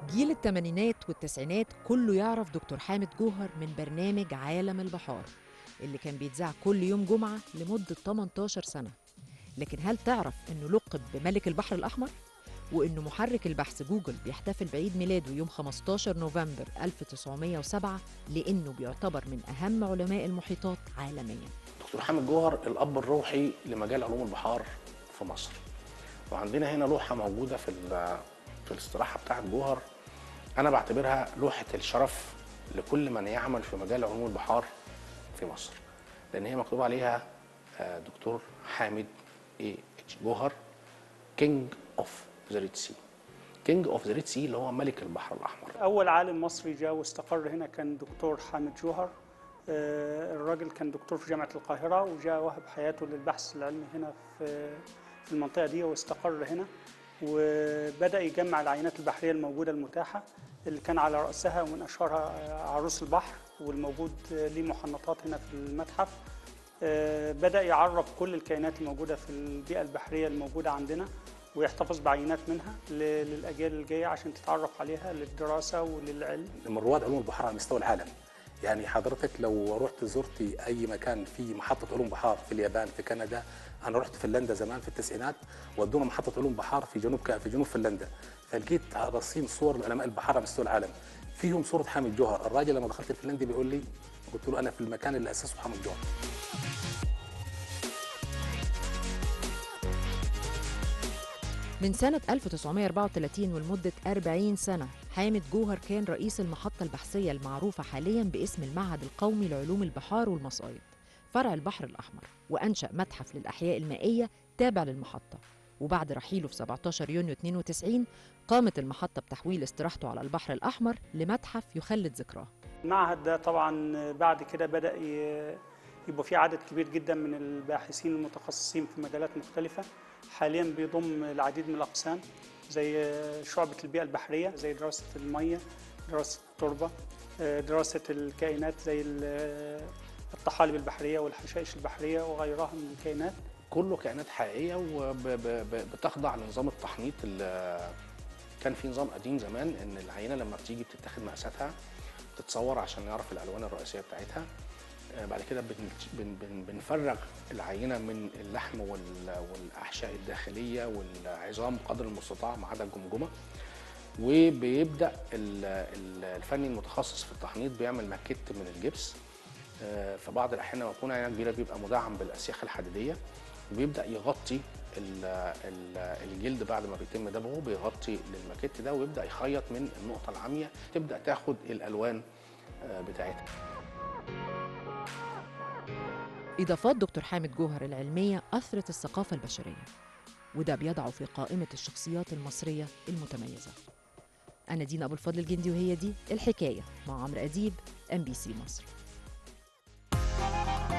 جيل الثمانينات والتسعينات كله يعرف دكتور حامد جوهر من برنامج عالم البحار اللي كان بيتذاع كل يوم جمعة لمدة 18 سنة لكن هل تعرف انه لقب بملك البحر الأحمر؟ وانه محرك البحث جوجل بيحتفل بعيد ميلاده يوم 15 نوفمبر 1907 لانه بيعتبر من اهم علماء المحيطات عالميا دكتور حامد جوهر الاب الروحي لمجال علوم البحار في مصر وعندنا هنا لوحه موجوده في ال- في الاستراحه بتاعه جوهر انا بعتبرها لوحه الشرف لكل من يعمل في مجال علوم البحار في مصر لان هي مكتوب عليها آه، دكتور حامد اي اتش جوهر كينج اوف ذا ريد سي كينج اوف ذا ريد سي اللي هو ملك البحر الاحمر أول عالم مصري جاء واستقر هنا كان دكتور حامد جوهر آه، الراجل كان دكتور في جامعة القاهرة وجاء وهب حياته للبحث العلمي هنا في في المنطقة دي واستقر هنا وبدأ يجمع العينات البحرية الموجودة المتاحة اللي كان على رأسها ومن أشهرها آه، عروس البحر والموجود آه، ليه محنطات هنا في المتحف آه، بدأ يعرف كل الكائنات الموجودة في البيئة البحرية الموجودة عندنا ويحتفظ بعينات منها ل- للأجيال الجاية عشان تتعرف عليها للدراسة وللعلم من رواد علوم البحار على مستوى العالم يعني حضرتك لو رحت زرتي اي مكان في محطه علوم بحار في اليابان في كندا انا رحت فنلندا زمان في التسعينات ودونا محطه علوم بحار في جنوب ك- في جنوب فنلندا فلقيت رصين صور علماء البحار على مستوى العالم فيهم صوره حامد جوهر الراجل لما دخلت الفنلندي بيقول لي قلت له انا في المكان اللي اسسه حامد جوهر من سنة 1934 ولمدة 40 سنة حامد جوهر كان رئيس المحطة البحثية المعروفة حاليا باسم المعهد القومي لعلوم البحار والمصايد فرع البحر الأحمر وأنشأ متحف للأحياء المائية تابع للمحطة وبعد رحيله في 17 يونيو 92 قامت المحطة بتحويل استراحته على البحر الأحمر لمتحف يخلد ذكراه المعهد ده طبعا بعد كده بدأ ي- يبقى فيه عدد كبير جدا من الباحثين المتخصصين في مجالات مختلفة حاليا بيضم العديد من الأقسام زي شعبة البيئة البحرية زي دراسة المية دراسة التربة دراسة الكائنات زي ال- الطحالب البحرية والحشائش البحرية وغيرها من الكائنات كله كائنات حقيقيه وبتخضع لنظام التحنيط اللي كان في نظام قديم زمان ان العينه لما بتيجي بتتاخد مقاساتها تتصور عشان نعرف الالوان الرئيسيه بتاعتها آه، بعد كده بن بن بن بنفرغ العينه من اللحم وال- والاحشاء الداخليه والعظام قدر المستطاع ما عدا الجمجمه وبيبدا ال- ال- الفني المتخصص في التحنيط بيعمل ماكيت من الجبس آه، في بعض الاحيان لما تكون عينه كبيره بيبقى مدعم بالاسياخ الحديديه وبيبدا يغطي ال- ال- الجلد بعد ما بيتم دبغه بيغطي للماكيت ده ويبدا يخيط من النقطه العاميه تبدا تاخد الالوان آه، بتاعتها إضافات دكتور حامد جوهر العلمية أثرت الثقافة البشرية وده بيضعه في قائمة الشخصيات المصرية المتميزة أنا دينا أبو الفضل الجندي وهي دي الحكاية مع عمرو أديب أم بي سي مصر